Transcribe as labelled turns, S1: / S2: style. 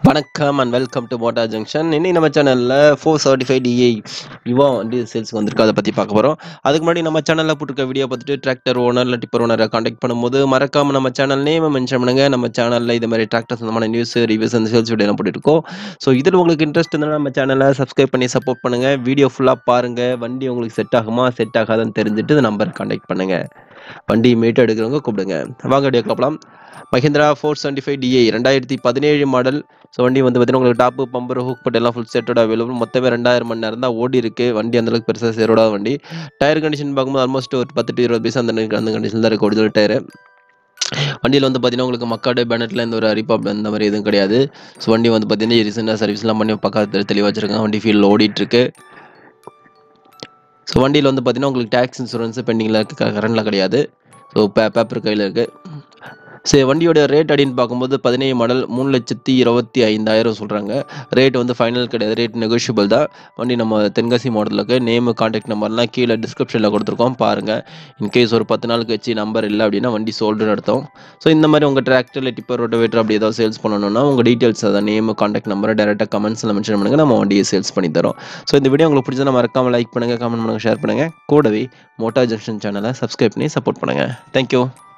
S1: வணக்கம் and welcome to Motta junction இன்னைக்கு நம்ம சேனலில் ஃபோர் சர்டிஃபைட் டிஐ இவா வண்டி சேல்ஸ்க்கு வந்திருக்கு அதை பற்றி பார்க்க போகிறோம் அதுக்கு முன்னாடி நம்ம சேனலில் போட்டிருக்க வீடியோ பார்த்துட்டு டிராக்டர் ஓனர் இல்லை டிப்பர் ஓனரை காண்டாக்ட் பண்ணும்போது மறக்காம நம்ம சேனல் நேம் மென்ஷன் பண்ணுங்க நம்ம சேனலில் இது மாதிரி டிராக்டர் சம்பந்தமான நியூஸ் ரிவ்யூஸ் அந்த சேல்ஸ் வீடியோ போட்டுருக்கோம் ஸோ இதில் உங்களுக்கு இன்ட்ரெஸ்ட் இருந்தால் நம்ம சேனலை சப்ஸ்கிரைப் பண்ணி சப்போர்ட் பண்ணுங்கள் வீடியோ ஃபுல்லாக பாருங்கள் வண்டி உங்களுக்கு செட் ஆகுமா செட் ஆகாதான்னு தெரிஞ்சுட்டு இந்த நம்பர் காண்டாக்ட் பண்ணுங்கள் வண்டி மீட்டர் எடுக்கிறவங்க கூப்பிடுங்க வாங்க வீடியோ பார்க்கலாம் Mahindra four seventy five DI ரெண்டாயிரத்தி பதினேழு மாடல் ஸோ வண்டி வந்து பார்த்தீங்கன்னா உங்களுக்கு டாப்பு பம்பர் ஹூக் பட் எல்லாம் ஃபுல் செட்டோட அவைலபிள் மொத்தமே ரெண்டாயிரம் மணி நேரம் தான் ஓடி இருக்கு வண்டி அந்தளவுக்கு பெருசாக சேரோட வண்டி டயர் கண்டிஷன் பார்க்கும்போது ஆல்மோஸ்ட் ஒரு பத்து டு இருபது பீஸ் அந்த அந்த கண்டிஷன் தான் இருக்கு ஒரிஜினல் டயர் வண்டியில் வந்து பார்த்தீங்கன்னா உங்களுக்கு மக்காடு பேனட்டில் இந்த ஒரு அரிப்பா அந்த மாதிரி எதுவும் கிடையாது ஸோ வண்டி வந்து பார்த்தீங்கன்னா ரீசெண்டாக சர்வீஸ்லாம் பண்ணி பக்கத்தில் தெளிவாக வச்சிருக்காங்க வண்டி ஃபீல்டில் ஓடிட்டு இருக்கு ஸோ வண்டியில் வந்து பார்த்தீங்கன்னா உங்களுக்கு டேக்ஸ் இன்சூரன்ஸ் பெண்டிங்கில் இருக்குது கரண்டில் கிடையாது ஸோ பே பேப்பர் கையில் இருக்குது சரி வண்டியோட ரேட் அப்படின்னு பார்க்கும்போது பதினேழு மாடல் மூணு லட்சத்தி இருபத்தி ஐந்தாயிரம் சொல்கிறாங்க ரேட் வந்து ஃபைனல் கிடையாது ரேட் நெகோஷியபிள் தான் வண்டி நம்ம தென்காசி மாடலுக்கு நேமு காண்டாக்ட் நம்பர்லாம் கீழே டிஸ்கிரிப்ஷனில் கொடுத்துருக்கோம் பாருங்கள் இன்கேஸ் ஒரு பத்து நாள் கழிச்சு நம்பர் இல்லை அப்படின்னா வண்டி சோல்டுன்னு அர்த்தம் ஸோ இந்த மாதிரி உங்கள் டிராக்டர் இல்லை டிப்பர் ரோட்டோவேட்டர் அப்படி ஏதாவது சேல்ஸ் பண்ணணும்னா உங்கள் டீட்டெயில்ஸ் அதை நேமு காண்டாக்ட் நம்பரை டேரெக்டாக கமெண்ட்ஸில் மென்ஷன் பண்ணுங்கள் நம்ம வண்டியை சேல்ஸ் பண்ணி தரோம் ஸோ இந்த வீடியோ உங்களுக்கு பிடிச்சா மறக்காமல் லைக் பண்ணுங்கள் கமெண்ட் பண்ணுங்கள் ஷேர் பண்ணுங்கள் கூடவே மோட்டா ஜங்ஷன் சேனலை சப்ஸ்கிரைப் பண்ணி சப்போர்ட் பண்ணுங்கள் தேங்க்யூ